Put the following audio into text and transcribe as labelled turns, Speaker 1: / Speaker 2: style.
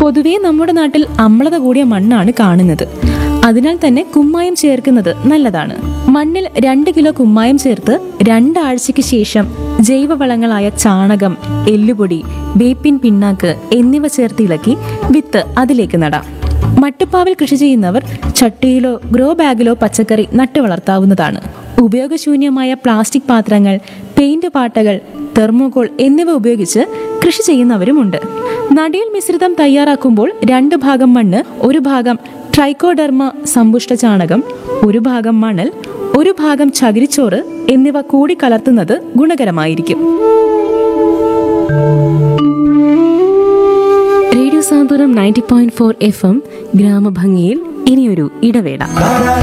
Speaker 1: പൊതുവേ നമ്മുടെ നാട്ടിൽ അമ്ലത കൂടിയ മണ്ണാണ് കാണുന്നത് അതിനാൽ തന്നെ കുമ്മായം ചേർക്കുന്നത് നല്ലതാണ് മണ്ണിൽ രണ്ട് കിലോ കുമ്മായം ചേർത്ത് രണ്ടാഴ്ചയ്ക്ക് ശേഷം ജൈവവളങ്ങളായ ചാണകം എല്ലുപൊടി വേപ്പിൻ പിണ്ണാക്ക് എന്നിവ ചേർത്ത് ഇളക്കി വിത്ത് അതിലേക്ക് നടാം മട്ടുപ്പാവിൽ കൃഷി ചെയ്യുന്നവർ ചട്ടിയിലോ ഗ്രോ ബാഗിലോ പച്ചക്കറി നട്ടു വളർത്താവുന്നതാണ് ഉപയോഗശൂന്യമായ പ്ലാസ്റ്റിക് പാത്രങ്ങൾ പെയിന്റ് പാട്ടകൾ തെർമോകോൾ എന്നിവ ഉപയോഗിച്ച് കൃഷി ചെയ്യുന്നവരുമുണ്ട് നടിയിൽ മിശ്രിതം തയ്യാറാക്കുമ്പോൾ രണ്ട് ഭാഗം മണ്ണ് ഒരു ഭാഗം ട്രൈക്കോഡെർമ സമ്പുഷ്ട ചാണകം ഒരു ഭാഗം മണൽ ഒരു ഭാഗം ചകിരിച്ചോറ് എന്നിവ കൂടി കലർത്തുന്നത് ഗുണകരമായിരിക്കും radio Santhwanam ninety point four F M ഗ്രാമഭംഗിയിൽ ഇനിയൊരു ഇടവേള